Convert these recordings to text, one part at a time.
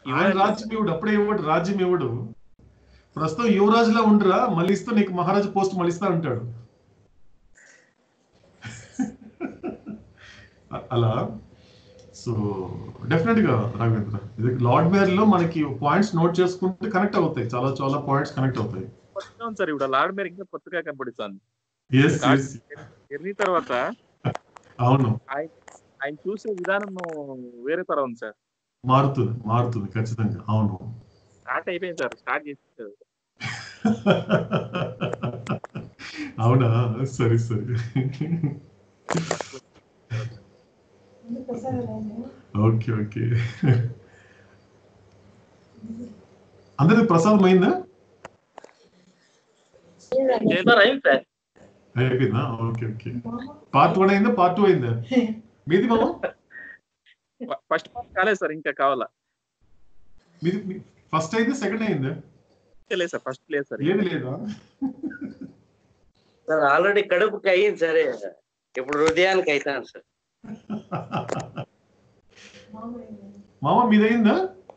ఆయన రాజ్యం ఇవ్వడు అప్పుడే ఇవ్వడు రాజ్యం ఇవ్వడు ప్రస్తుతం యువరాజులా ఉండరా మళ్ళీ ఇస్తా నీకు మహారాజు పోస్ట్ మళ్ళీ ఇస్తా అంటాడు అ- అలా సో డెఫినెట్ గా రాఘవేంద్ర ఇది లార్డ్ మేయర్ లో మనకి పాయింట్స్ నోట్ చేసుకుంటే కనెక్ట్ అవుతాయి చాలా చాలా పాయింట్స్ కనెక్ట్ అవుతాయి కొత్తగా ఉంది సార్ ఇప్పుడు లార్డ్ మేర్ ఇంకా కొత్తగా కనపడుతుంది ఎస్ ఎస్ జర్నీ తర్వాత అవును ఆయన ఆయన చూసే విధానం వేరే తరం ఉంది సార్ మారుతుంది మారుతుంది ఖచ్చితంగా అవును స్టార్ట్ అయిపోయింది సార్ స్టార్ట్ చేసి అవునా సరే సరే ఓకే ఓకే అందరికి ప్రసాదం అయిందా అయిపోయిందా ఓకే ఓకే పార్ట్ వన్ అయిందా పార్ట్ టూ అయిందా మీది మామ ఫస్ట్ పార్ట్ కాలేదు సార్ ఇంకా కావాలా మీది ఫస్ట్ అయిందా సెకండ్ అయిందా ఇంకా లేదు సార్ ఫస్ట్ లేదు సార్ ఏది లేదా సార్ ఆల్రెడీ కడుపుకి అయ్యింది సరే ఇప్పుడు హృదయానికి అవుతాను సార్ మామ మీది అయిందా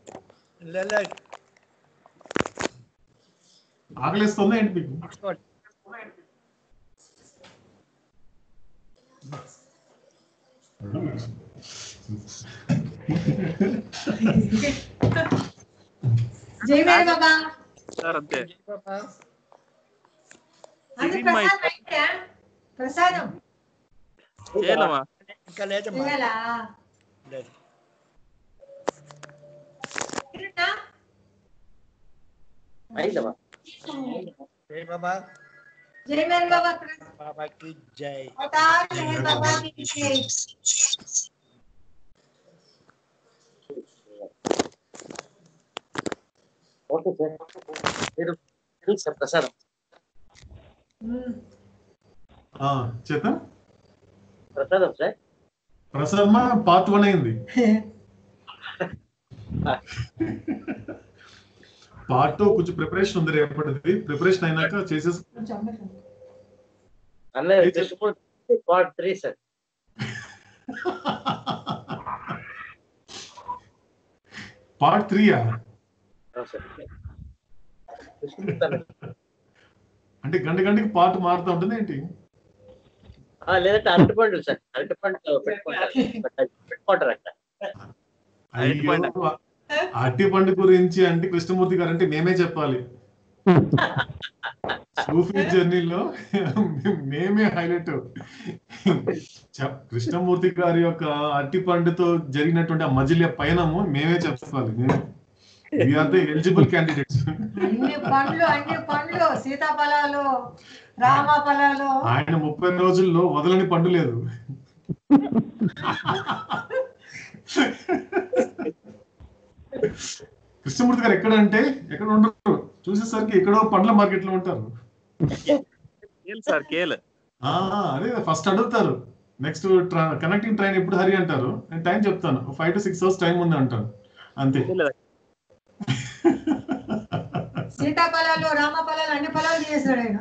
ఆకలిస్తుందా ఏంటి మీకు జై మేరీ బాబా సార్ అంతే అది ఇది మై- ప్రసాదం అయితే ప్రసాదం చేయలేమా ఇంకా లేదమ్మా చేయాలా లేదు తిరున్నా? అయిందమ్మా జై బాబా జై మేరీ బాబా బాబాకి జై అవతార్ మెహర్ బాబా की जय ఓకే సార్ మీరు తెలుసు సార్ ప్రసాదం ఆ, చేత ప్రసాదం సార్ ప్రసాదమా పార్ట్ వన్ అయింది పార్ట్ టూ కొంచెం ప్రిపరేషన్ ఉంది రేపటిది ప్రిపరేషన్ అయినాక చేసేసి కొంచెం అమ్మకండి. అన్నయ్య Krishnamurthy part three sir part త్రీయా అవును సార్ కృష్ణమూర్తి అన్నయ్య. అంటే గంట గంటకి పార్ట్ మారుతూ ఉంటుంది ఏంటి ఆ, లేదంటే అరటిపండు సార్ అరటిపండు పెట్టుకుంటారు పెట్టుకుంటారు అక్కడ అయ్యో అట్టి పండు గురించి అంటే కృష్ణమూర్తి గారు అంటే మేమే చెప్పాలి సూఫీ జర్నీలో మేమే హైలైట్ చెప్- కృష్ణమూర్తి గారి యొక్క అట్టి పండుతో జరిగినటువంటి ఆ మజిలీ పయనము మేమే చెప్పాలి వీఆర్ ద ఎలిజిబుల్ క్యాండిడేట్స్ అన్ని పండ్లు అన్ని పండ్లు సీతాఫలాలు రామ ఫలాలు ఆయన ముప్పై రోజుల్లో వదలని పండు లేదు కృష్ణమూర్తి గారు ఎక్కడ అంటే ఎక్కడ ఉండరు చూసేసరికి ఎక్కడో పండ్ల మార్కెట్ లో ఉంటారు కేల్ సార్ కేల్ ఆ అదే ఫస్ట్ అడుగుతారు నెక్స్ట్ కనెక్టింగ్ ట్రైన్ ఎప్పుడు హరి అంటారు నేను టైం చెప్తాను five to six hours time ఉంది అంటాను అంతే సీతాఫలాలు రామ ఫలాలు అన్ని ఫలాలు చేశాడు ఆయన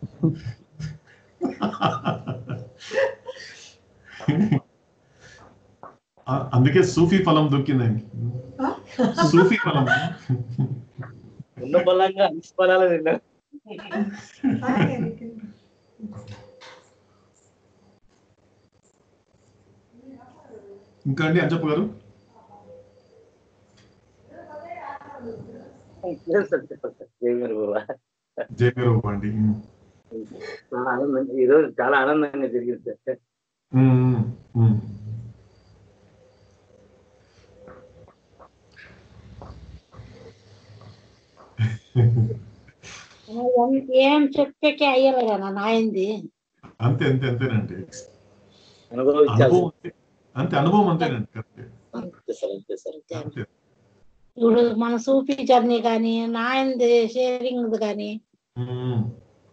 ఆ- అందుకే సూఫీ ఫలం దొరికింది ఆయనకి సూఫీ ఫలం ఉన్న బలంగా అన్ని ఫలాలు తిన్నారు ఇంకా అండి అంజప్ప గారు లేదు సార్ చెప్పండి సార్ జై గారు బాబా జయ గారు అండి చాలా ఆనందంగా ఈ రోజు చాలా ఆనందంగా జరిగింది సార్ ఉమ్, ఉమ్. ఏం చెప్పేకే అయ్యలేదా నా నాయంది అంతే అంతే అంతేనండి అనుభవించాలి అనుభవం అంతే. అంతే అనుభవం అంతేనండి కరెక్ట్ అంతే సార్ అంతే సార్ అంతే ఇప్పుడు మన సూఫీ జర్నీ కానీ నాయంది షేరింగ్ కానీ ఉమ్.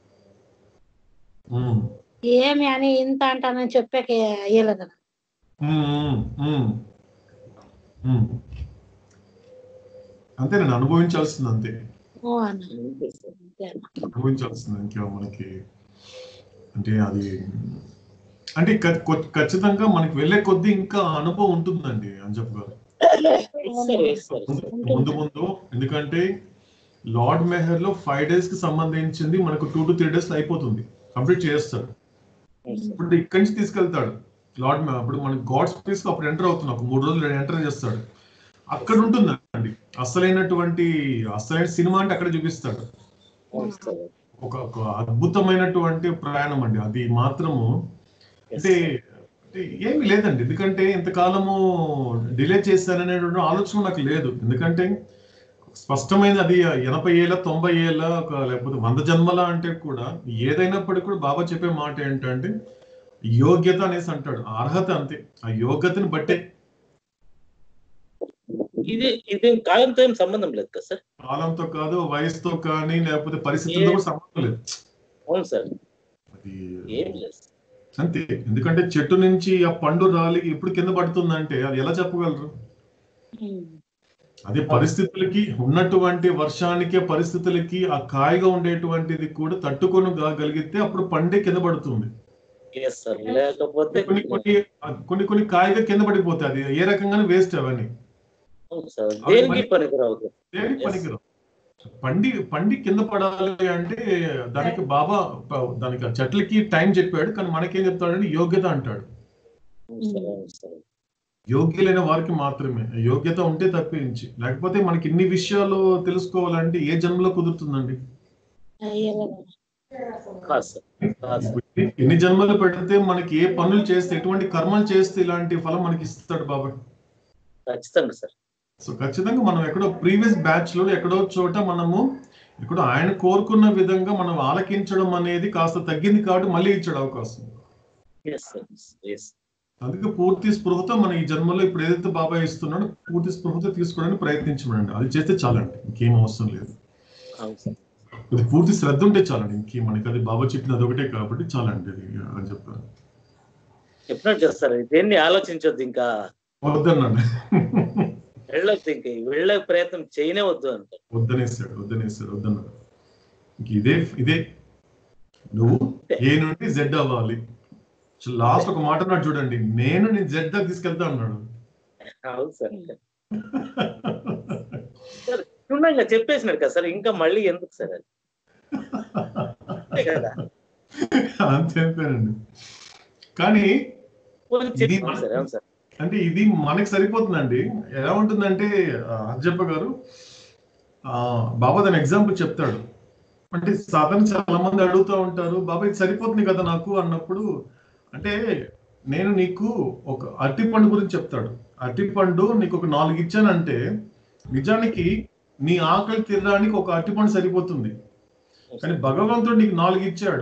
ఉమ్. ఏమి అని ఇంత అంటానని చెప్పాకే అయ్యలేదు ఉమ్, ఉమ్, ఉమ్. అంతేనండి అనుభవించాల్సింది అంతే ఓ అన్న అంతే సార్ అంతే అన్న. అనుభవించాల్సింది ఇంకా మనకి అంటే అది అంటే ఖ- కొ- ఖచ్చితంగా మనకి వెళ్ళే కొద్దీ ఇంకా అనుభవం ఉంటుందండి అంజప్ గారు ఇస్తారు ఇస్తారు ముందు ముందు ముందు ఎందుకంటే లార్డ్ మెహర్ లో ఫైవ్ డేస్ కి సంబంధించింది మనకు టూ టు త్రీ డేస్ అయిపోతుంది కంప్లీట్ చేస్తాడు ఇప్పుడు ఇక్కడి నుంచి తీసుకెళ్తాడు లార్డ్ మెహర్ అప్పుడు మనకి గాడ్ స్పేస్ అప్పుడు ఎంటర్ అవుతున్నాం ఒక మూడు రోజులు ఎంటర్ చేస్తాడు అక్కడ ఉంటుందండి అసలైనటువంటి అసలైన సినిమా అంటే అక్కడ చూపిస్తాడు అవును సార్ ఒక ఒక అద్భుతమైనటువంటి ప్రయాణం అండి అది మాత్రము అంటే అంటే ఏమీ లేదండి ఎందుకంటే ఇంతకాలము డిలే చేశారనేటువంటి ఆలోచన నాకు లేదు ఎందుకంటే స్పష్టమైన అది ఎనభై ఏళ్ళ తొంభై ఏళ్ళ ఒక లేకపోతే వంద జన్మల అంటే కూడా ఏదైనప్పటికీ కూడా బాబా చెప్పే మాట ఏంటంటే యోగ్యత అనేసి అంటాడు అర్హత అంతే ఆ యోగ్యతని బట్టే ఇది ఇది కాలంతో ఏం సంబంధం లేదు కదా సార్ కాలంతో కాదు వయసుతో కానీ లేకపోతే పరిస్థితులతో కూడా సంబంధం లేదు అవును సార్ అది ఏం లేదు అంతే ఎందుకంటే చెట్టు నుంచి ఆ పండు రాలి ఎప్పుడు కింద పడుతుందంటే అది ఎలా చెప్పగలరు అది పరిస్థితులకి ఉన్నటువంటి వర్షానికి పరిస్థితులకి ఆ కాయగా ఉండేటువంటిది కూడా తట్టుకొని గలిగితే అప్పుడు పండే కింద పడుతుంది ఎస్ సార్ లేకపోతే కొన్ని కొన్ని కొన్ని కొన్ని కాయగా కింద పడిపోతాయి అది ఏ రకంగానే వేస్ట్ అవన్నీ అవును సార్ దేనికి పనికిరావు దేనికి Yes. పనికిరావు పండి పండి కింద పడాలి అంటే దానికి బాబా ప- దానికి ఆ చెట్లకి టైం చెప్పాడు కానీ మనకేం చెప్తాడంటే యోగ్యత అంటాడు అవును సార్ అవును సార్ యోగ్యులైన వారికి మాత్రమే యోగ్యత ఉంటే తప్పించి లేకపోతే మనకి ఇన్ని విషయాలు తెలుసుకోవాలంటే ఏ జన్మలో కుదురుతుందండి కాదు సార్ కాదు సార్ ఎన్ని- ఎన్ని జన్మలు పెడితే మనకి ఏ పనులు చేస్తే ఎటువంటి కర్మలు చేస్తే ఇలాంటి ఫలం మనకి ఇస్తాడు బాబా ఖచ్చితంగా సార్ సో ఖచ్చితంగా మనం ఎక్కడో ప్రీవియస్ బ్యాచ్ లో ఎక్కడో చోట మనము ఎక్కడో ఆయన కోరుకున్న విధంగా మనం ఆలకించడం అనేది కాస్త తగ్గింది కాబట్టి మళ్ళీ ఇచ్చాడు అవకాశం ఎస్ సార్ ఎస్ అందుకే పూర్తి స్పృహతో మన ఈ జన్మలో ఇప్పుడు ఏదైతే బాబా ఇస్తున్నాడో పూర్తి స్పృహతో తీసుకోవడానికి ప్రయత్నించమండి అది చేస్తే చాలండి ఇంకేం అవసరం లేదు అవును సార్ ఇది పూర్తి శ్రద్ధ ఉంటే చాలండి ఇంకే మనకి అది బాబా చెప్పినది ఒకటే కాబట్టి చాలండి అది అని చెప్పారు చెప్పినట్టు చేస్తారు దేన్ని ఆలోచించొద్దు ఇంకా వద్దన్నాడు వెళ్ళొద్దు ఇంకా వెళ్ళే ప్రయత్నం చేయనే వద్దు అంటారు వద్దనేసాడు వద్దనేసాడు వద్దన్నాడు ఇంక ఇదే ఇదే నువ్వు ఏ నుండి జెడ్ అవ్వాలి లాస్ట్ ఒక మాట అన్నాడు చూడండి నేను నేను జెడ్ దాకా తీసుకెళ్తా అన్నాడు అవును సార్ సార్ క్షుణ్ణంగా చెప్పేసినాడు కదా సార్ ఇంకా మళ్ళీ ఎందుకు సార్ అది అంతే కదా అంతే అంతేనండి కానీ పోనీ చెప్పండి సార్ అవును సార్ అంటే ఇది మనకి సరిపోతుందండి ఎలా ఉంటుందంటే ఆ, అజ్జప్ప గారు ఆ, బాబా దాని ఎగ్జాంపుల్ చెప్తాడు అంటే సాధారణ చాలా మంది అడుగుతూ ఉంటారు బాబా ఇది సరిపోతుంది కదా నాకు అన్నప్పుడు అంటే నేను నీకు ఒక అరటి పండు గురించి చెప్తాడు అరటి పండు నీకు ఒక నాలుగు ఇచ్చానంటే నిజానికి నీ ఆకలి తీరడానికి ఒక అరటి పండు సరిపోతుంది కానీ భగవంతుడు నీకు నాలుగు ఇచ్చాడు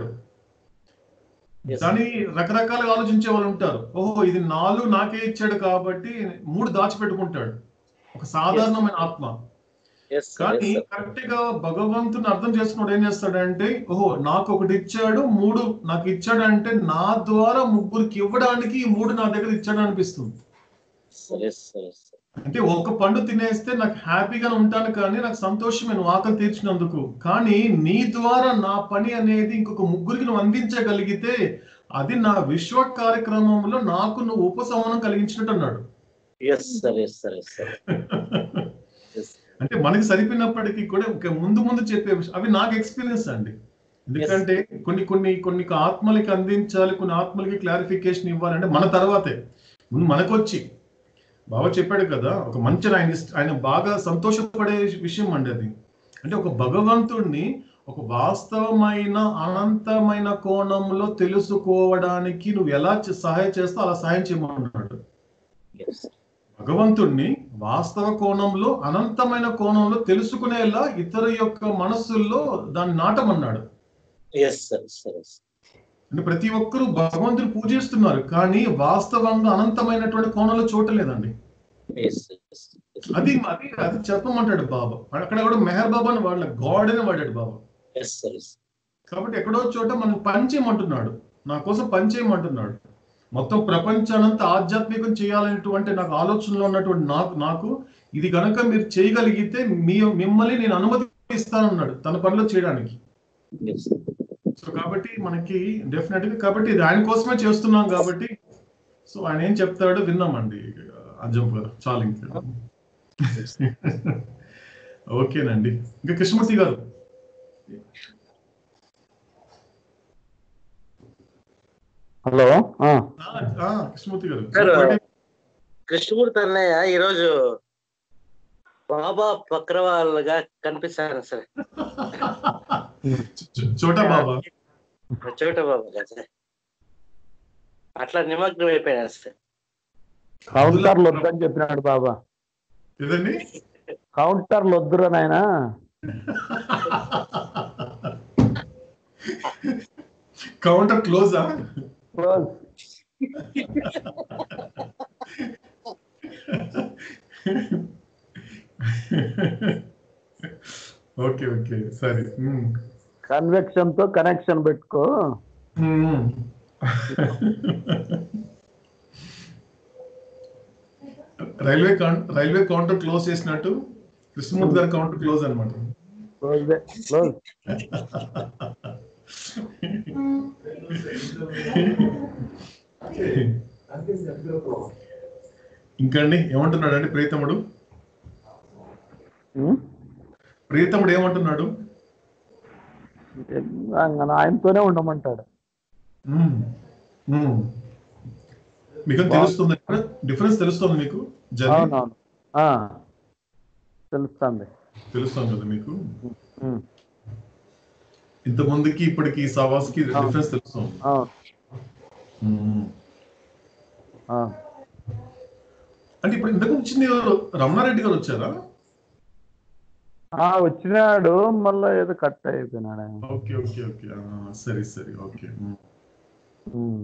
Yes. దాని రకరకాలుగా ఆలోచించే వాళ్ళు ఉంటారు ఓహో ఇది నాలుగు నాకే ఇచ్చాడు కాబట్టి మూడు దాచిపెట్టుకుంటాడు ఒక సాధారణమైన ఆత్మ ఎస్ సార్ కానీ కరెక్ట్ గా భగవంతుని అర్థం చేసుకున్నాడు ఏం చేస్తాడంటే ఓహో నాకు ఒకటి ఇచ్చాడు మూడు నాకు ఇచ్చాడు అంటే నా ద్వారా ముగ్గురికి ఇవ్వడానికి ఈ మూడు నా దగ్గర ఇచ్చాడు అనిపిస్తుంది sir yes sir yes sir అంటే ఒక పండు తినేస్తే నాకు హ్యాపీగా ఉంటాను కానీ నాకు సంతోషమే నువ్వు ఆకలి తీర్చినందుకు కానీ నీ ద్వారా నా పని అనేది ఇంకొక ముగ్గురికి నువ్వు అందించగలిగితే అది నా విశ్వ కార్యక్రమంలో నాకు నువ్వు ఉపశమనం కలిగించినట్టు అన్నాడు yes sir yes sir yes sir yes అంటే మనకి సరిపోయినప్పటికీ కూడా ఒక ముందు ముందు చెప్పే విషయం అవి నాకు ఎక్స్పీరియన్స్ అండి ఎందుకంటే కొన్ని కొన్ని కొన్ని ఆత్మలకి అందించాలి కొన్ని ఆత్మలకి క్లారిఫికేషన్ ఇవ్వాలంటే మన తర్వాతే ముందు మనకొచ్చి బాబా చెప్పాడు కదా ఒక మంచి ఆయన ఇష్ట- ఆయన బాగా సంతోషపడే విషయం అండి అది అంటే ఒక భగవంతుడిని ఒక వాస్తవమైన అనంతమైన కోణంలో తెలుసుకోవడానికి నువ్వు ఎలా చే- సహాయం చేస్తావు అలా సహాయం చేయమన్నాడు ఎస్ భగవంతుణ్ణి వాస్తవ కోణంలో అనంతమైన కోణంలో తెలుసుకునేలా ఇతర యొక్క మనస్సుల్లో దాన్ని నాటమన్నాడు ఎస్ సార్ సార్ ఎస్ అంటే ప్రతి ఒక్కరూ భగవంతుని పూజిస్తున్నారు కానీ వాస్తవంగా అనంతమైనటువంటి కోణంలో చూడలేదండి ఎస్ ఎస్ అది అది అది చెప్పమంటాడు బాబా అక్కడ కూడా మెహర్ బాబా అని వాడలే గాడ్ అని వాడాడు బాబా ఎస్ సార్ ఎస్ కాబట్టి ఎక్కడో చోట మనం పని చేయమంటున్నాడు నా కోసం పని చేయమంటున్నాడు మొత్తం ప్రపంచానంతా ఆధ్యాత్మికం చేయాలనేటువంటి నాకు ఆలోచనలో ఉన్నటువంటి నాకు నాకు ఇది గనక మీరు చేయగలిగితే మీ మిమ్మల్ని నేను అనుమతిస్తానన్నాడు తన పనిలో చేయడానికి ఎస్ సో కాబట్టి మనకి డెఫినెట్ గా కాబట్టి ఇది ఆయన కోసమే చేస్తున్నాం కాబట్టి సో ఆయన ఏం చెప్తాడో విన్నామండి అజం గారు చాలు ఇంకా ఓకేనండి ఇంకా కృష్ణమూర్తి గారు హలో ఆ, ఆ, ఆ, కృష్ణమూర్తి గారు సార్, చెప్పండి. కృష్ణమూర్తి అన్నయ్య ఈరోజు బాబా పక్రవాళ్ళగా కనిపిస్తారు సార్ చో- చోటా బాబా చోట బాబా గారు సార్ అట్లా నిమగ్నం అయిపోయినారు సార్ కౌంటర్లు వద్దని చెప్పినాడు బాబా ఏదండి కౌంటర్లు వద్దురా నాయనా కౌంటర్ క్లోజా క్లోజ్ ఓకే ఓకే సరే ఉమ్. కన్వెక్షన్ తో కనెక్షన్ పెట్టుకో um. Railway counter- railway counter close చేసినట్టు కృష్ణమూర్తి గారి కౌంటర్ క్లోజ్ అనమాట క్లోజ్ క్లోజ్ ఇంకా అండి ఏమంటున్నాడు అండి ప్రియతముడు ఉం? ప్రియతముడు ఏమంటున్నాడు ఆయన- ఆయనతోనే ఉండమంటాడు ఉమ్. ఉమ్. మీకు తెలుస్తుంది డిఫరెన్స్ తెలుస్తుంది మీకు జర్నీ అవునవును ఆ, తెలుస్తుంది తెలుస్తుంది కదా మీకు ఉం. ఇంత ముందుకి ఇప్పటికి సవాస్ కి డిఫరెన్స్ తెలుస్తుంది అవును ఉమ్. ఆ. అంటే ఇప్పుడు ఇంతకు వచ్చింది ఎవరు రమణారెడ్డి గారు వచ్చారా ఆ, వచ్చినాడు మళ్ళా ఏదో కట్ అయిపోయినాడు ఆయన. ఓకే ఓకే ఓకే ఆ, సరే సరే ఓకే ఉమ్. ఉం.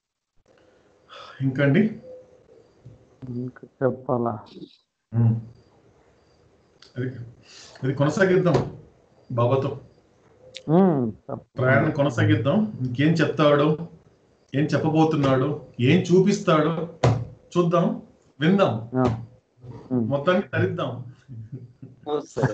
ఇంకా అండి ఇంకా చెప్పాలా ఉమ్. అది అది కొనసాగిద్దాం బాబాతో ఉం, చెప్ప- ప్రయాణం కొనసాగిద్దాం ఇంకేం చెప్తాడు ఏం చెప్పబోతున్నాడు ఏం చూపిస్తాడో చూద్దాం విందాం ఆ. ఉం. మొత్తాన్ని తరిద్దాం అవును సార్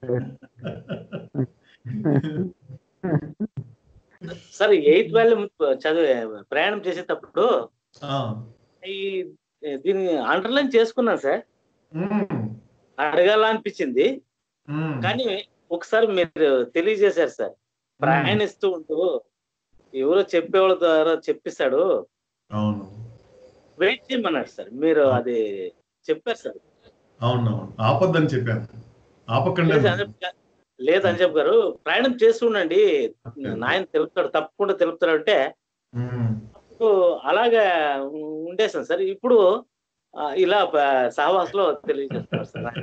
సార్ ఎయిత్ వాల్యూమ్ చదివే ప్రయాణం చేసేటప్పుడు ఆ. ఈ దీన్ని అండర్లైన్ చేసుకున్నాను సార్ ఉమ్. అడగాల అనిపించింది ఉమ్. కానీ ఒకసారి మీరు తెలియజేశారు సార్ ప్రయాణిస్తూ ఉంటూ ఎవరో చెప్పేవాళ్ళ ద్వారా చెప్పిస్తాడు అవును వెయిట్ చేయమన్నాడు సార్ మీరు అది చెప్పారు సార్ అవును అవును ఆపద్దని చెప్పాను ఆపకండి లేదు అంజప్ గా- లేదు అంజప్ గారు ప్రయాణం చేస్తూ ఉండండి నాయన తెలుపుతాడు తప్పకుండా తెలుపుతాడు అంటే ఉమ్. ఇప్పుడు అలాగా ఉండేసాను సార్ ఇప్పుడు ఆ, ఇలా సహవాస్ లో తెలియజేస్తున్నారు సార్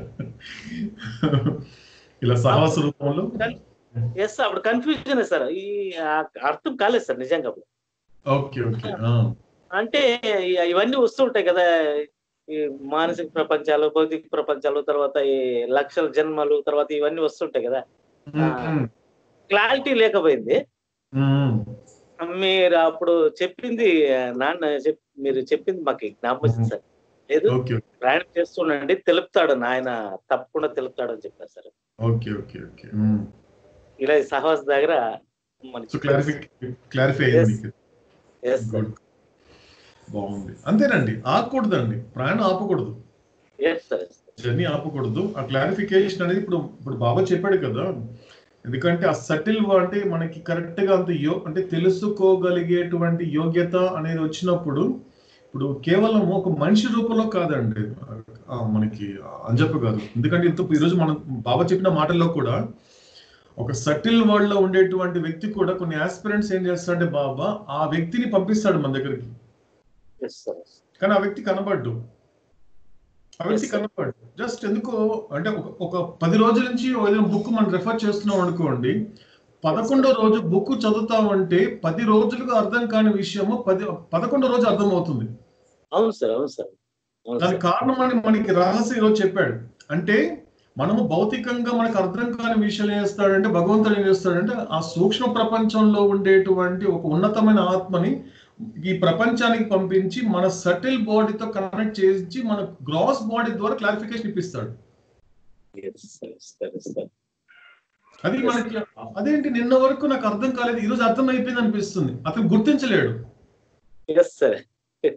ఇలా సహవాస రూపంలో ఎస్ అప్పుడు కన్ఫ్యూజన్ సార్ ఈ ఆ, అర్థం కాలేదు సార్ నిజంగా అప్పుడు. ఓకే ఓకే ఆ. అంటే ఇ- ఇవన్నీ వస్తూ ఉంటాయి కదా ఈ మానసిక ప్రపంచాలు భౌతిక ప్రపంచాలు తర్వాత ఈ లక్షల జన్మలు తర్వాత ఇవన్నీ వస్తుంటాయి కదా ఉమ్. క్లారిటీ లేకపోయింది ఉమ్. మీరు అప్పుడు చెప్పింది నాన్న చెప్ మీరు చెప్పింది మాకు జ్ఞాపకం వచ్చింది సార్ లేదు ఓకే ప్రయాణం చేస్తుండండి తెలుపుతాడు నాయన తప్పకుండా తెలుపుతాడు అని చెప్పారు sir okay okay okay um. ఇలా ఈ సహవాస్ దగ్గర సో మనకి క్లారిఫై క్లారిఫై అయింది Yes. మీకు Yes, sir. గుడ్ బాగుంది అంతేనండి ఆపకూడదండి ప్రయాణం ఆపకూడదు Yes, sir. Yes, sir. Journey ఆపకూడదు ఆ క్లారిఫికేషన్ అనేది ఇప్పుడు ఇప్పుడు బాబా చెప్పాడు కదా ఎందుకంటే ఆ సటిల్ అంటే మనకి కరెక్ట్ గా అంత యో అంటే తెలుసుకోగలిగేటువంటి యోగ్యత అనేది వచ్చినప్పుడు ఇప్పుడు కేవలం ఒక మనిషి రూపంలో కాదండి ఆ మనకి అంజప్ప కాదు ఎందుకంటే ఇంత ఈరోజు మనం బాబా చెప్పిన మాటల్లో కూడా ఒక సటిల్ వరల్డ్ లో ఉండేటువంటి వ్యక్తి కూడా కొన్ని ఆస్పిరెంట్స్ ఏం చేస్తాడంటే బాబా ఆ వ్యక్తిని పంపిస్తాడు మన దగ్గరికి Yes, sir. కానీ ఆ వ్యక్తి కనబడ్డు ఆ వ్యక్తి Yes, sir. కనబడ్డు జస్ట్ ఎందుకో అంటే ఒక- ఒక పది రోజుల నుంచి ఏదైనా బుక్ మనం రెఫర్ చేస్తున్నాం అనుకోండి పదకొండో రోజు బుక్ చదువుతామంటే పది రోజులుగా అర్థం కాని విషయము పది పదకొండో రోజు అర్థం అవుతుంది అవును సార్ అవును సార్ అవును సార్ దానికి కారణం అని మనకి రహస్యం ఈరోజు చెప్పాడు అంటే మనము భౌతికంగా మనకు అర్థం కాని విషయాలు ఏం చేస్తాడంటే భగవంతుడు ఏం చేస్తాడంటే ఆ సూక్ష్మ ప్రపంచంలో ఉండేటువంటి ఒక ఉన్నతమైన ఆత్మని ఈ ప్రపంచానికి పంపించి మన సటిల్ బాడీతో కనెక్ట్ చేసి మన గ్రాస్ బాడీ ద్వారా క్లారిఫికేషన్ ఇప్పిస్తాడు Yes, sir. Yes, sir. Yes, sir. అది మనకి అదేంటి నిన్న వరకు నాకు అర్థం కాలేదు ఈ రోజు అర్థం అయిపోయింది అనిపిస్తుంది అతను గుర్తించలేడు Yes, sir.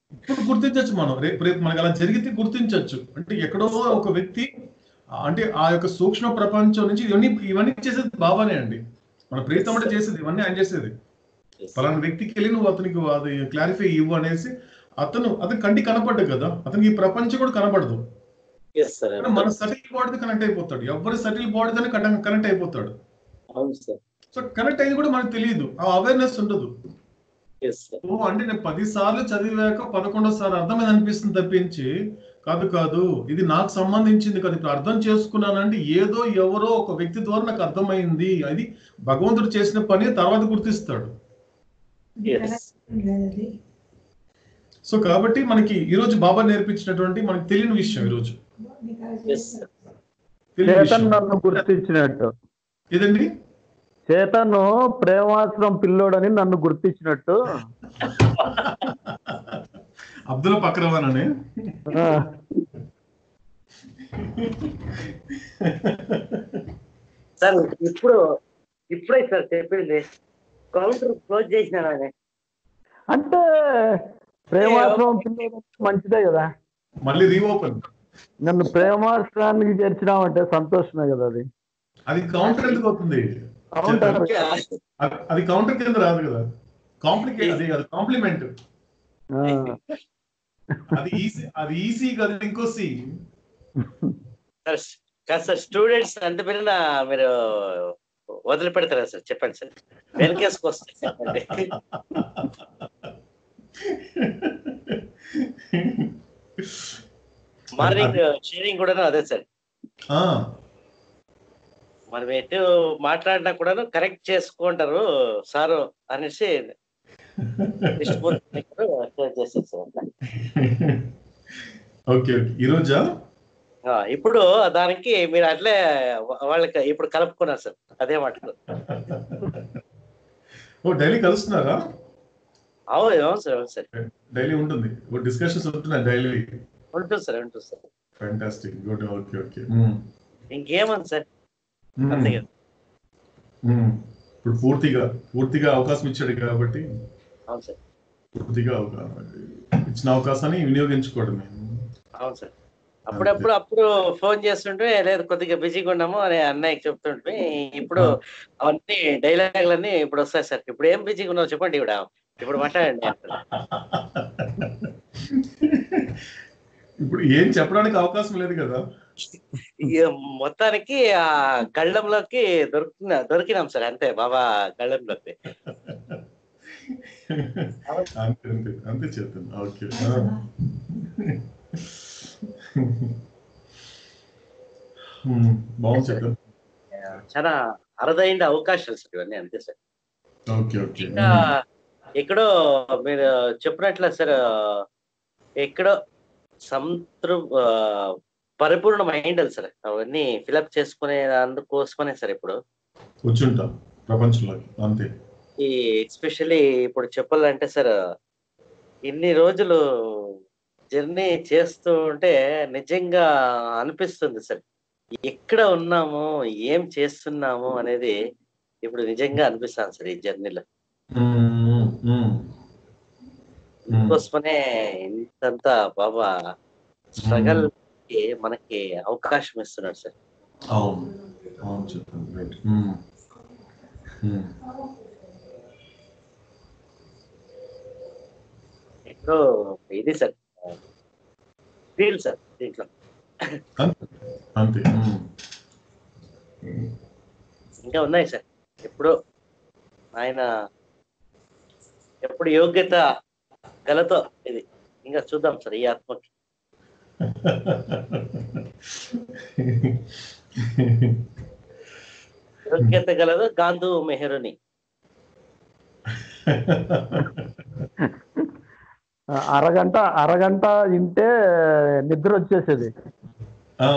ఇప్పుడు గుర్తించవచ్చు మనం రేపు రేపు మనకి అలా జరిగితే గుర్తించవచ్చు అంటే ఎక్కడో ఒక వ్యక్తి అంటే ఆ యొక్క సూక్ష్మ ప్రపంచం నుంచి ఇవన్నీ ఇవన్నీ చేసేది బాబానే అండి మన ప్రీతముడు చేసేది ఇవన్నీ ఆయన చేసేది పలానా వ్యక్తికి వెళ్ళి నువ్వు అతనికి అది క్లారిఫై ఇవ్వు అనేసి అతను అతను కంటి కనపడ్డు కదా అతనికి ఈ ప్రపంచం కూడా కనపడదు ఎస్ సార్ కానీ మన సటిల్ బాడీతో కనెక్ట్ అయిపోతాడు ఎవరి సటిల్ బాడీతోనే కనెక్ట్ అయిపోతాడు అవును సార్ సో కనెక్ట్ అయింది కూడా మనకు తెలియదు ఆ అవేర్నెస్ ఉండదు ఎస్ సార్ ఓ అంటే నేను పది సార్లు చదివాక పదకొండోసారి అర్థమైంది అనిపిస్తుంది తప్పించి కాదు కాదు ఇది నాకు సంబంధించింది కాదు ఇప్పుడు అర్థం చేసుకున్నానంటే ఏదో ఎవరో ఒక వ్యక్తి ద్వారా నాకు అర్థమైంది అది భగవంతుడు చేసిన పని తర్వాత గుర్తిస్తాడు ఎస్ సో కాబట్టి మనకి ఈ రోజు బాబా నేర్పించినటువంటి మనకి తెలియని విషయం ఈ రోజు ఎస్ సార్ తెలియని చేతన్ విషయం నన్ను గుర్తించినట్టు ఏదండి చేతను ప్రేమాశ్రం పిల్లోడని నన్ను గుర్తించినట్టు అబ్దుల్ పక్రవాన్ అని ఆ, సార్ ఇప్పుడు ఇప్పుడే సార్ చెప్పింది కౌంటర్ క్లోజ్ చేసినానే అంటే ప్రేమాశ్రం పిల్లోడు మంచిదే కదా మళ్ళీ రీఓపెన్ నన్ను ప్రేమాశ్రానికి చేర్చినామంటే సంతోషమే కదా అది అది కౌంటర్ ఎందుకు అవుతుంది కౌంటర్ అది- అది కౌంటర్ కింద రాదు కదా కాంప్లికేట్ అది అది కాంప్లిమెంట్ ఆ, అది ఈజీ అది ఈజీ కదా ఇంకో సి సార్ కాదు సార్ స్టూడెంట్స్ అంత పిల్లల మీరు వదిలిపెడతారా సార్ చెప్పండి సార్ వెనకేసుకొస్తాయి చెప్పండి మార్నింగ్ షేరింగ్ కూడా అదే సార్ ఆ, మనం ఎటు మాట్లాడినా కూడా కరెక్ట్ చేసుకుంటారు సారు అనేసి కృష్ణమూర్తి గారు share చేశారు సార్ అట్లా. ఓకే ఓకే ఈ రోజా ఆ, ఇప్పుడు దానికి మీరు అట్లే వా- వాళ్ళకి ఇప్పుడు కలుపుకున్నారు సార్ అదే మాటలు ఓ డైలీ కలుస్తున్నారా అవును అవును సార్ అవును సార్ డైలీ ఉంటుంది ఓ డిస్కషన్స్ ఉంటున్నాయి డైలీ ఉంటుంది సార్ ఉంటుంది sir fantastic good okay okay ఇంకేమని సార్ అంతే కదా ఇప్పుడు పూర్తిగా పూర్తిగా అవకాశం ఇచ్చాడు కాబట్టి అవును సార్ పూర్తిగా అవకా- ఇచ్చిన అవకాశాన్ని వినియోగించుకోవడమే అవును సార్ అప్పుడప్పుడు అప్పుడు ఫోన్ చేస్తుంటే లేదు కొద్దిగా బిజీగా ఉన్నాము అని అన్నయ్యకి చెప్తుంటే ఇప్పుడు అవన్నీ డైలాగులన్నీ ఇప్పుడు వస్తాయి సార్ ఇప్పుడు ఏం బిజీగా ఉన్నావు చెప్పండి ఇప్పుడు ఇప్పుడు మాట్లాడండి అంటారు. ఇప్పుడు ఏం చెప్పడానికి అవకాశం లేదు కదా ఇక మొత్తానికి ఆ గళ్ళంలోకి దొరుకుతున్నా దొరికినాం సార్ అంతే బాబా గళ్ళంలోకి అంతే అంతే అంతే చేద్దాం ఓకే బాగుంది చెప్పారు చాలా అరుదైన అవకాశాలు సార్ ఇవన్నీ అంతే సార్ ఓకే ఓకే ఇంకా ఎక్కడో మీరు చెప్పినట్ల సార్ ఎక్కడో సంతృ ఆ, పరిపూర్ణమైంది సార్ అవన్నీ ఫిలప్ చేసుకునే అందుకోసమనే సార్ ఇప్పుడు వచ్చుంటాం ప్రపంచంలోకి అంతే ఈ ఎస్పెషల్లీ ఇప్పుడు చెప్పాలంటే సార్ ఇన్ని రోజులు జర్నీ చేస్తూ ఉంటే నిజంగా అనిపిస్తుంది సార్ ఎక్కడ ఉన్నాము ఏం చేస్తున్నాము అనేది ఇప్పుడు నిజంగా అనిపిస్తాను సార్ ఈ జర్నీలో మ్మ్, మ్మ్. మ్మ్. కోసమనే ఇంతంతా బాబా స్ట్రగల్ కి మనకి అవకాశం ఇస్తున్నాడు సార్ అవును అవును చెప్పండి రైట్ ఎక్కడో ఇది సార్ ఫీల్ సార్ దీంట్లో అంతే మ్మ్. ఇంకా ఉన్నాయి సార్ ఎప్పుడు ఆయన ఎప్పుడు యోగ్యత గలతో ఇది ఇంకా చూద్దాం సార్ ఈ ఆత్మకి యోగ్యత గలదు గాంధు మెహరుని అరగంట అరగంట వింటే నిద్ర వచ్చేసేది ఆ,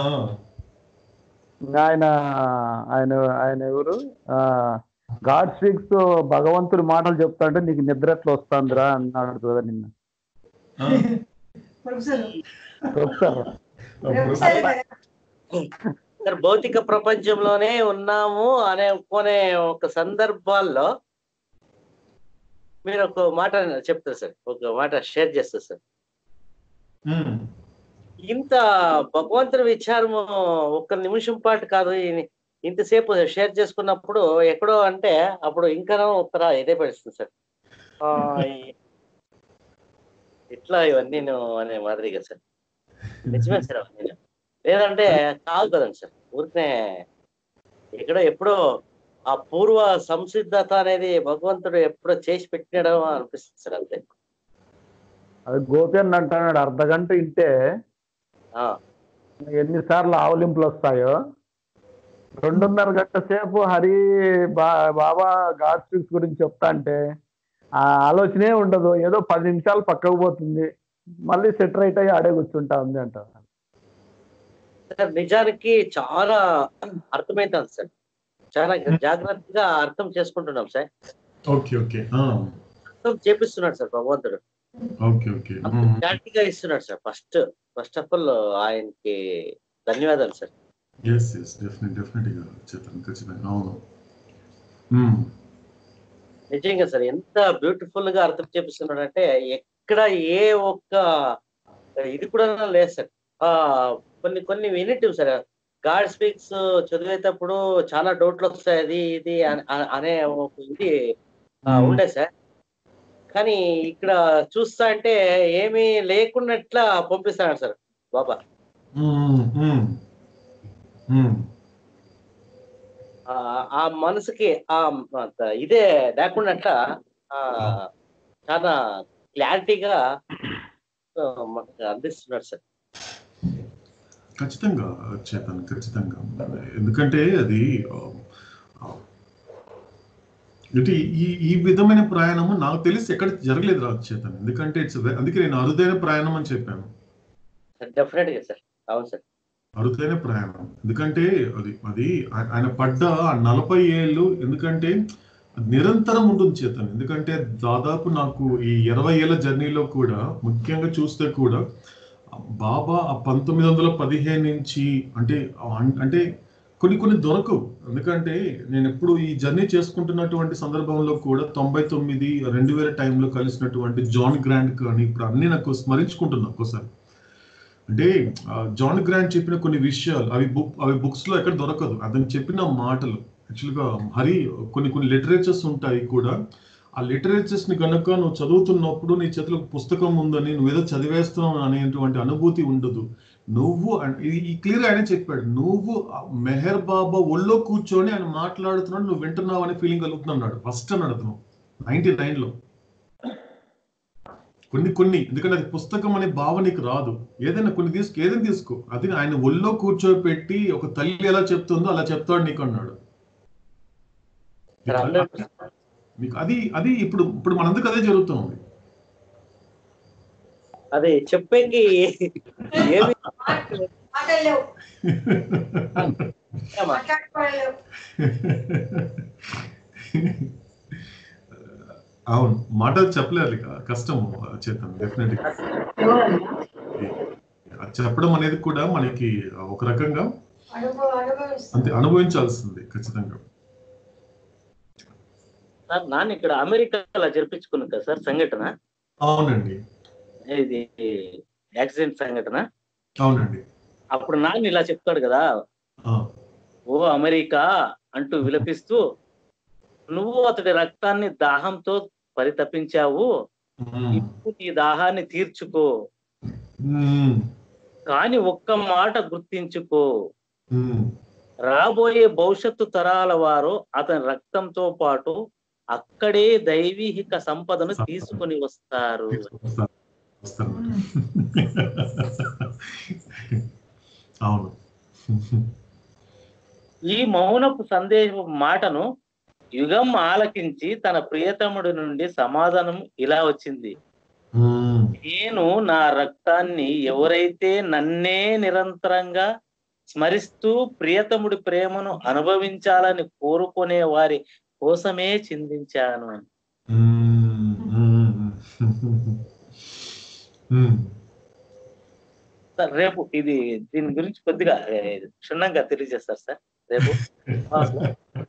ఆయన ఆయన ఆయన ఎవరు గాడ్ స్పీక్స్ భగవంతుడి మాటలు చెప్తాంటే నీకు నిద్ర ఎట్లా వస్తుందిరా అన్నాడు కదా నిన్న ఆ, ప్రొఫెసర్ చెప్తారు ప్రొఫెసర్ సార్ భౌతిక ప్రపంచంలోనే ఉన్నాము అనే కొనే ఒక సందర్భాల్లో మీరు ఒక మాట చెప్తారు సార్ ఒక మాట షేర్ చేస్తారు సార్ ఉమ్, ఇంత భగవంతుని విచారము ఒక్క నిమిషం పాటు కాదు ఈ- ఇంతసేపు షేర్ చేసుకున్నప్పుడు ఎక్కడో అంటే అప్పుడు ఇంకా ఉత్తర ఇదే పడుతుంది సార్ ఆ, ఈ- ఇట్లా ఇవన్నీ అనే మాదిరిగా సార్ నిజమే సార్ అవన్నీ లేదంటే కాదు కదండి సార్ ఊరికనే ఎక్కడో ఎప్పుడో ఆ పూర్వ సంసిద్ధత అనేది భగవంతుడు ఎప్పుడో చేసి పెట్టినాడో అనిపిస్తుంది సార్ అంతే అది గోపి అని అంటున్నాడు అర్ధ గంట ఇంటే ఆ, ఎన్నిసార్లు ఆవలింపులు వస్తాయో రెండున్నర గంట సేపు హరి బా బాబా గాడ్ స్పీక్స్ గురించి చెప్తా అంటే ఆ ఆలోచనే ఉండదు ఏదో పది నిమిషాలు పక్కకు పోతుంది మళ్ళీ సెట్ రైట్ అయ్యి ఆడే కూర్చుంటా ఉంది అంట సార్ నిజానికి చాలా అర్థమవుతుంది సార్ చాలా జాగ్రత్తగా అర్థం చేసుకుంటున్నాం సార్ ఓకే ఓకే ఆ, అర్థం చేపిస్తున్నాడు సార్ భగవంతుడు ఓకే ఓకే ఉమ్, క్లారిటీగా ఇస్తున్నాడు sir first first of all ఆయనకి ధన్యవాదాలు సార్ ఎస్ ఎస్ డెఫినెట్ డెఫినెట్గా చేతన్ ఖచ్చితంగా అవును ఉమ్, నిజంగా సార్ ఎంత బ్యూటిఫుల్ గా అర్థం చేపిస్తున్నాడు అంటే ఎక్కడ ఏ ఒక్క ఇది కూడా లేదు సార్ ఆ కొన్ని కొన్ని వినిటివ్ సార్ గాడ్ స్పీక్స్ చదివేటప్పుడు చాలా డౌట్లు వస్తాయి అది ఇది అన- అన- అనే ఒక ఇది ఆ, Hmm. ఉండే సార్ కానీ ఇక్కడ చూస్తా అంటే ఏమీ లేకున్నట్లా పంపిస్తాడు సార్ బాబా ఉమ్, ఉమ్, ఉమ్, ఆ ఆ మనసుకి ఆ అంత ఇదే లేకున్నట్ల ఆ చాలా క్లారిటీగా ఆ, మనకు అందిస్తున్నాడు సార్ ఖచ్చితంగా చేతన్ ఖచ్చితంగా ఎందుకంటే అది ఆ, ఆ, అంటే ఈ ఈ విధమైన ప్రయాణము నాకు తెలిసి ఎక్కడ జరగలేదు రా చేతన్ ఎందుకంటే ఇట్స్ అందుకే నేను అరుదైన ప్రయాణం అని చెప్పాను డెఫినెట్ గా సార్ అవును సార్ అరుదైన ప్రయాణం ఎందుకంటే అది అది ఆ- ఆయన పడ్డ ఆ నలభై ఏళ్ళు ఎందుకంటే నిరంతరం ఉంటుంది చేతన్ ఎందుకంటే దాదాపు నాకు ఈ ఇరవై ఏళ్ళ జర్నీలో కూడా ముఖ్యంగా చూస్తే కూడా బాబా ఆ పంతొమ్మిది వందల పదిహేను నుంచి అంటే ఆ- అంటే కొన్ని కొన్ని దొరకవు ఎందుకంటే నేను ఎప్పుడు ఈ జర్నీ చేసుకుంటున్నటువంటి సందర్భంలో కూడా తొంభై తొమ్మిది రెండు వేల టైంలో కలిసినటువంటి జాన్ గ్రాండ్ కానీ ఇప్పుడు అన్ని నాకు స్మరించుకుంటున్నా ఒక్కోసారి అంటే ఆ, జాన్ గ్రాంట్ చెప్పిన కొన్ని విషయాలు అవి బుక్ అవి బుక్స్ లో ఎక్కడ దొరకదు అతను చెప్పిన మాటలు యాక్చువల్గా హరి కొన్ని కొన్ని లిటరేచర్స్ ఉంటాయి కూడా ఆ లిటరేచర్స్ ని కనుక నువ్వు చదువుతున్నప్పుడు నీ చేతిలో ఒక పుస్తకం ఉందని నువ్వేదో చదివేస్తున్నావు అనేటువంటి అనుభూతి ఉండదు నువ్వు అన్- ఇది- ఈ క్లియర్ ఆయన చెప్పాడు నువ్వు ఆ మెహర్ బాబా ఒళ్ళో కూర్చొని ఆయన మాట్లాడుతున్నాడు నువ్వు వింటున్నావు అనే ఫీలింగ్ కలుగుతున్నాడు ఫస్ట్ అన్నాడు అతను నైన్టీ నైన్ లో కొన్ని కొన్ని ఎందుకంటే అది పుస్తకం అనే భావన నీకు రాదు ఏదైనా కొన్ని తీసుకో ఏదైనా తీసుకో అది ఆయన ఒళ్ళో కూర్చోబెట్టి ఒక తల్లి ఎలా చెప్తుందో అలా చెప్తాడు నీకు అన్నాడు సార్ అందరూ మీకు అది అది ఇప్పుడు ఇప్పుడు మనందరికి అదే జరుగుతుంది అది చెప్పేకి ఏమి మాటలు లేవు మాట్లాడుకోలేవు అవును మాటలు చెప్పలేదు ఇక కష్టము చేద్దాం డెఫినెట్ గా అది చెప్పడం అనేది కూడా మనకి ఒక రకంగా అనుభవ అనుభవిస్తుంది అంతే అనుభవించాల్సింది ఖచ్చితంగా సార్ నాన్న ఇక్కడ అమెరికాలో జరిపించుకున్నాను కదా సార్ సంఘటన అవునండి ఇది యాక్సిడెంట్ సంఘటన అవునండి అప్పుడు నాన్న ఇలా చెప్తాడు కదా ఆ, ఓ అమెరికా అంటూ విలపిస్తూ నువ్వు అతడి రక్తాన్ని దాహంతో పరితపించావు ఉమ్, ఇప్పుడు నీ దాహాన్ని తీర్చుకో ఉమ్, కానీ ఒక్క మాట గుర్తించుకో ఉమ్. రాబోయే భవిష్యత్తు తరాల వారు అతని రక్తంతో పాటు అక్కడే దైవీహిక సంపదను తీసుకొని వస్తారు వస్తాను వస్తాను. అవును ఈ మౌనపు సందేశ మాటను యుగం ఆలకించి తన ప్రియతముడి నుండి సమాధానం ఇలా వచ్చింది ఉమ్, నేను నా రక్తాన్ని ఎవరైతే నన్నే నిరంతరంగా స్మరిస్తూ ప్రియతముడి ప్రేమను అనుభవించాలని కోరుకునే వారి కోసమే చిందించాను అని ఉమ్, ఉమ్, ఉమ్. సార్ రేపు ఇది దీని గురించి కొద్దిగా ఏ, క్షుణ్ణంగా తెలియజేస్తారు సార్ రేపు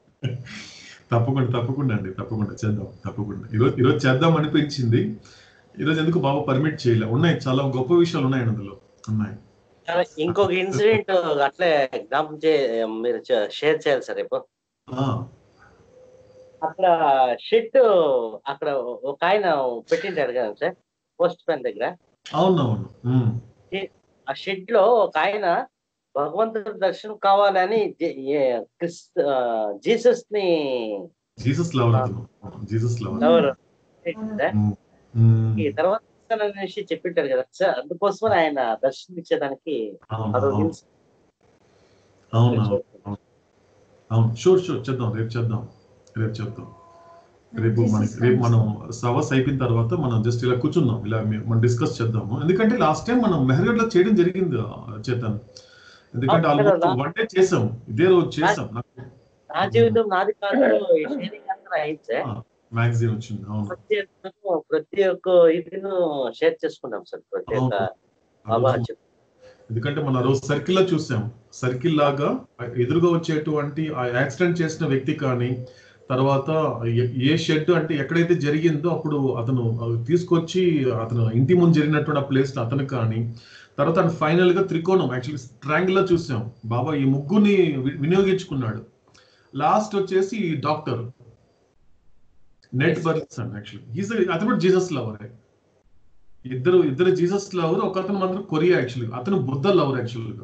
తప్పకుండా తప్పకుండా అండి తప్పకుండా చేద్దాం తప్పకుండా ఈరోజు ఈరోజు చేద్దాం అనిపించింది ఈరోజు ఎందుకు బాబా పర్మిట్ చేయలే ఉన్నాయి చాలా గొప్ప విషయాలు ఉన్నాయి అందులో ఉన్నాయి ఇంకొక ఇన్సిడెంట్ అట్లే జ్ఞాపకం చే మీరు షేర్ చేయాలి సార్ రేపు ఆ, అక్కడ షెడ్ అక్కడ ఒక ఆయన పెట్టింటాడు కదా సార్ పోస్ట్ మ్యాన్ దగ్గర అవునవును ఉమ్, ఆ షెడ్ లో ఒక ఆయన భగవంతుడి దర్శనం కావాలని జే- ఏ- క్రిస్- ఆ, జీసస్ ని జీసస్ లవర్ అతను జీసస్ లవర్ ఎవరు ఉమ్, ఉమ్, ఈ తర్వాత అనేసి చెప్పింటారు కదా సార్ అందుకోసమని ఆయన దర్శనం ఇచ్చేదానికి అవును, అదొక అవును, ఇన్స్- అవును అవును అవును షూర్ షూర్ చేద్దాం రేపు చేద్దాం రేపు చేద్దాం రేపు మనకి రేపు మనం సవస్ అయిపోయిన తర్వాత మనం జస్ట్ ఇలా కూర్చుందాం ఇలా మీ- మనం డిస్కస్ చేద్దాము ఎందుకంటే లాస్ట్ టైం మనం మెహర్గఢ్ లో చేయడం జరిగింది ఆ, చేతన్ ఎందుకంటే అవును, ఆల్మోస్ట్ కదా. వన్ డే చేసాం ఇదే రోజు చేసాం నాకు నా జీవితం నాది కాదు ఈ షేరింగ్ అంతా అయింది సార్ మ్యాగజైన్ వచ్చింది అవును ప్రతి ఒక్కరు ప్రతి ఒక్క ఇదిను షేర్ చేసుకున్నాం సార్ ప్రతి ఒక్క అవును. బాబా అవును. చెప్పు ఎందుకంటే మన రోజు సర్కిల్ లో చూసాం సర్కిల్ లాగా ఎదురుగా వచ్చేటువంటి ఆ యాక్సిడెంట్ చేసిన వ్యక్తి కానీ తర్వాత ఏ- ఏ షెడ్ అంటే ఎక్కడైతే జరిగిందో అప్పుడు అతను తీసుకొచ్చి అతను ఇంటి ముందు జరిగినటువంటి ఆ ప్లేస్ అతను కానీ తర్వాత ఫైనల్ గా త్రికోణం యాక్చువల్లీ ట్రాంగిల్ లో చూసాం బాబా ఈ ముగ్గుని వి- వినియోగించుకున్నాడు లాస్ట్ వచ్చేసి డాక్టర్ నెట్ బర్సన్ యాక్చువల్లీ ఈజ్ అది కూడా జీసస్ లవర్ ఇద్దరు ఇద్దరు జీసస్ లవర్ ఒక అతను మాత్రం కొరియా యాక్చువల్లీ అతను బుద్ధ లవర్ యాక్చువల్గా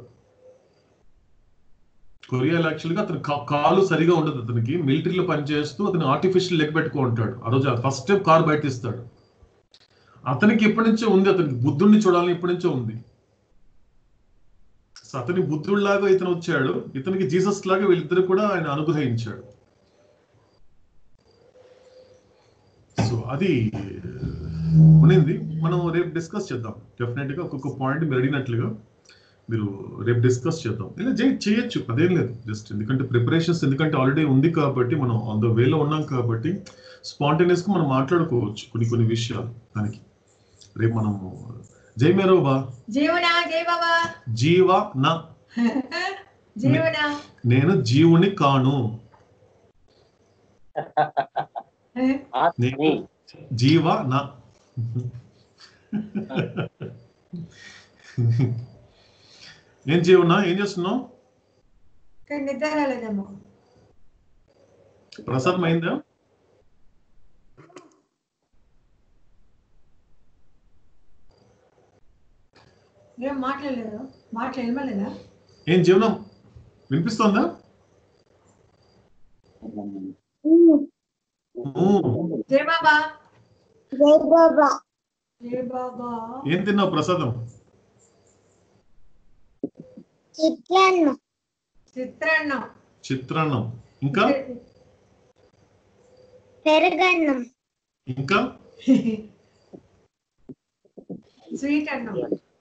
కొరియా యాక్చువల్గా అతను కా- కాలు సరిగా ఉండదు అతనికి మిలిటరీలో పనిచేస్తూ అతను ఆర్టిఫిషియల్ లెగ్ పెట్టుకో ఉంటాడు ఆ రోజు ఫస్ట్ టైం కార్ బయట ఇస్తాడు అతనికి ఎప్పటి నుంచో ఉంది అతనికి బుద్ధుడిని చూడాలని ఎప్పటి నుంచో ఉంది సో అతని బుద్ధుడిలాగా ఇతను వచ్చాడు ఇతనికి జీసస్ లాగా వీళ్ళిద్దరు కూడా ఆయన అనుగ్రహించాడు సో అది ఉన్నింది మనం రేపు డిస్కస్ చేద్దాం డెఫినెట్ గా ఒక్కొక్క పాయింట్ మీరు అడిగినట్లుగా మీరు రేపు డిస్కస్ చేద్దాం ఇలా చేయ- చేయొచ్చు అదేం లేదు జస్ట్ ఎందుకంటే ప్రిపరేషన్స్ ఎందుకంటే ఆల్రెడీ ఉంది కాబట్టి మనం ఆన్ ద వేలో ఉన్నాం కాబట్టి స్పాంటేనియస్ గా మనం మాట్లాడుకోవచ్చు కొన్ని కొన్ని విషయాలు దానికి రేపు మనం జై మేరోబా జీవన జై బాబా జీవ నా జీవన నేను జీవుని కాను ఆత్మని జీవ నా ఏం జీవనా ఏం చేస్తున్నావు ఇక్కడ నిద్ర రాలేదేమో ప్రసాదం అయిందా ఏం మాట్లాడలేదు మాటలు వెళ్ళలేదా ఏం జీవనం వినిపిస్తోందా ఊ, జై బాబా జై బాబా జై బాబా ఏం తిన్నావు ప్రసాదం చిత్రాన్నం చిత్రాన్నం చిత్రాన్నం ఇంకా పెరుగన్నం ఇంకా స్వీట్ అన్నం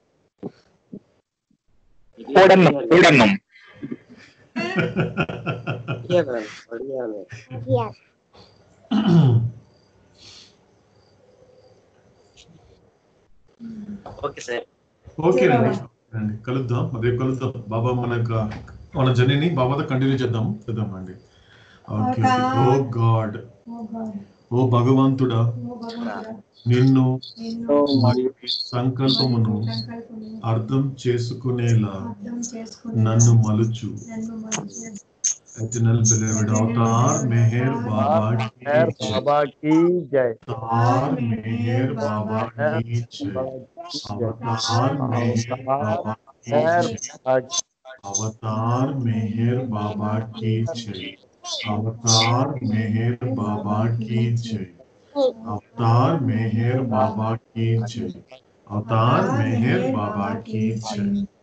చూడన్నం చూడన్నం అడిగాను, అడిగాను. ఓకే సార్ ఓకే రండి రండి కలుద్దాం రేపు కలుద్దాం బాబా మన యొక్క మన జర్నీని బాబాతో కంటిన్యూ చేద్దాం చేద్దాం అండి okay oh God oh God ఓ భగవంతుడా ఓ భగవంతుడా నిన్ను నిన్ను మరియు ఈ సంకల్పమును సంకల్పమును అర్థం చేసుకునేలా అర్థం చేసుకుని నన్ను మలుచు నన్ను మంచి eternal beloved avatar Meher Baba Meher की बाबा की जय అవతార్ మెహర్ బాబా की जय అవతార్ మెహర్ బాబా की जय अवतार मेहर बाबा की जय अवतार मेहर बाबा की जय अवतार मेहर बाबा की जय अवतार मेहर बाबा की जय